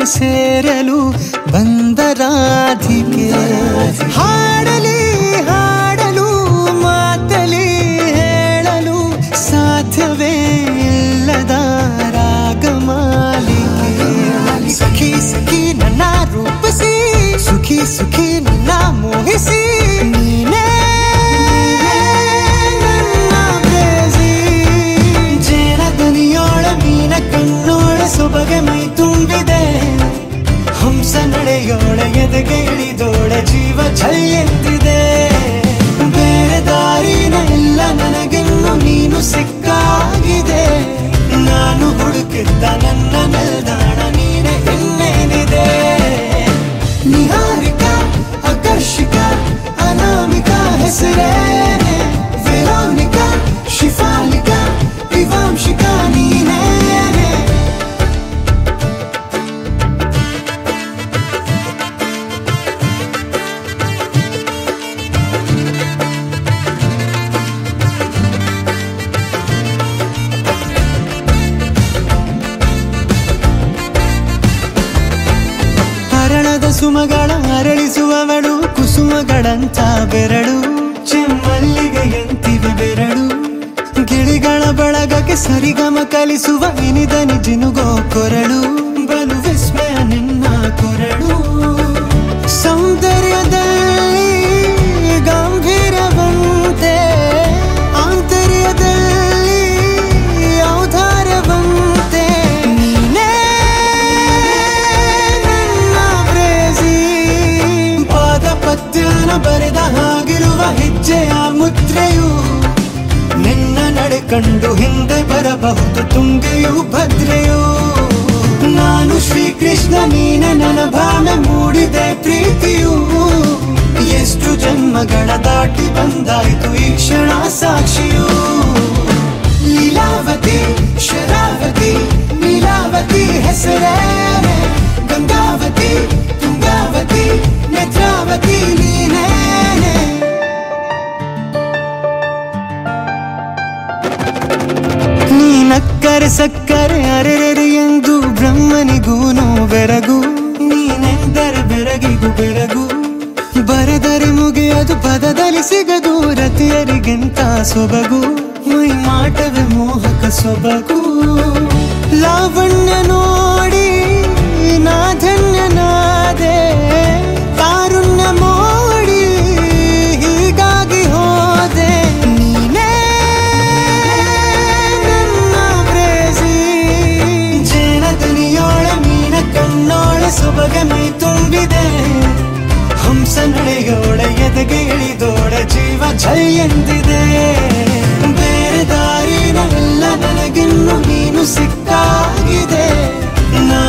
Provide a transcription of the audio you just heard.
ಸೇರಲು ಬಂದ ರಾಧಿಕೆ ಹಾಡಲಿ ಹಾಡಲು ಮಾತಲಿ ಹೇಳಲು ಸಾಧ್ಯವೇ ಇಲ್ಲದ ರಾಗಮಾಲಿಕೆ ಸಖಿ ಸಖಿ ನನ್ನ ರೂಪಿಸಿ ಸುಖಿ ಸುಖಿ ನನ್ನ ಮೋಹಿಸಿ ನೀನೇ ನನ್ನ ಪ್ರೇಯಸಿ. ಜೇನ ದನಿಯೋಳ ಮೀನ ಕಣ್ಣೋಳ ಸೊಬಗೆ ಮೈ ತುಂಬಿದೆ ಹಂಸ ನಡೆಯೋಳ ಎದೆಗೆ ಇಳಿದೋಳ ಜೀವ ಛಲ್ ಎಂದಿದೆ ಬೇರೆ ದಾರಿನ ಇಲ್ಲ ನನಗೆನ್ನು ನೀನು ಸಿಕ್ಕಾಗಿದೆ ನಾನು ಹುಡುಕಿದ್ದ ನನ್ನ ನಿಲ್ದಾಣ ನೀನೆ ಇನ್ನೇನಿದೆ ನಿಹಾರಿಕ ಆಕರ್ಷಿಕ ಅನಾಮಿಕ ಹೆಸರೇನೆ ವೆರೋನಿಕ ಶಿಫಾಲಿಕ ಇವಾಂಶಿಕ ನೀನೇನೆ ಹರಣದ ಸುಮಗಳ ಅರಳಿಸುವವಳು ಕುಸುಮಗಳಂತ ಬೆರಳು ಚೆಮ್ಮಲ್ಲಿಗೆ ಎಂತಿವೆ ಬೆರಳು ಗಿಳಿಗಳ ಬಳಗಕ್ಕೆ ಸರಿಗಮ ಕಲಿಸುವ ಇನಿದನಿ ಜಿನುಗೋ ಕೊರಳು ಬಲು ವಿಸ್ಮಯ ನಿನ್ನ ಕೊರಳು ಸೌಂದರ್ಯದಲ್ಲಿ ಗಾಂಭೀರ್ಯವಂತೆ ಆಂತರ್ಯದಲ್ಲಿ ಔದಾರ್ಯವಂತೆ ನೀನೇ ನನ್ನ ಪ್ರೇಯಸಿ. ಪಾದ ಪತ್ಯನ ಬರೆದ ಹಾಗಿರುವ ಹೆಜ್ಜೆಯ ಮುದ್ರೆಯು ನಿನ್ನ ನಡೆ ಕಂಡು ಹಿಂದೆ ಬರಬಹುದು ತುಂಗೆಯು ಭದ್ರೆಯು ನಾನು ಶ್ರೀಕೃಷ್ಣ ನೀನೆ ನನ್ನ ಭಾವನೆ ಮೂಡಿದೆ ಪ್ರೀತಿಯು ಎಷ್ಟು ಜನ್ಮಗಳ ದಾಟಿ ಬಂದಾಯ್ತು ಈ ಕ್ಷಣ ಸಾಕ್ಷಿಯು ಲೀಲಾವತಿ ಶರಾವತಿ ನೀಲಾವತಿ ಹೆಸರೇನೆ ಗಂಗಾವತಿ ತುಂಗಾವತಿ ನೇತ್ರಾವತಿ ನೀನೇನೆ ನೀನಕ್ಕರೆ ಸಕ್ಕರೆ ಅರೆರೆ ಎಂದು ಬ್ರಹ್ಮನಿಗೂನು ಬೆರಗು ನೀನೆಂದರೆ ಬೆರಗಿಗೂ ಬೆರಗು ಬರೆದರೆ ಮುಗಿಯದು ಪದದಲ್ಲಿ ಸಿಗದು ರತಿಯರಿಗಿಂತ ಸೊಬಗು ಮೈ ಮಾಟವೇ ಮೋಹಕ ಸೊಬಗು ಲಾವಣ್ಯ ನೋಡಿ ನಾ ಧನ್ಯನಾದೆ ಕಾರುಣ್ಯ ಮೋಡಿ ಹೀಗಾಗಿ ಹೋದೆ ನೀನೇ ನನ್ನ ಪ್ರೇಯಸಿ. ಜೇನ ದನಿಯೋಳ ಮೀನ ಕಣ್ಣೋಳ ಸೊಬಗೆ ಮೈ ತುಂಬಿದೆ ಹಂಸ ನಡೆಯೋಳ ಎದೆಗೆ ಇಳಿದೋಳ ಜೀವ ಛಲ್ ಎಂದಿದೆ ಬೇರೆ ದಾರಿನ ಇಲ್ಲ ನನಗಿನ್ನು ನೀನು ಸಿಕ್ಕಾಗಿದೆ ನಾ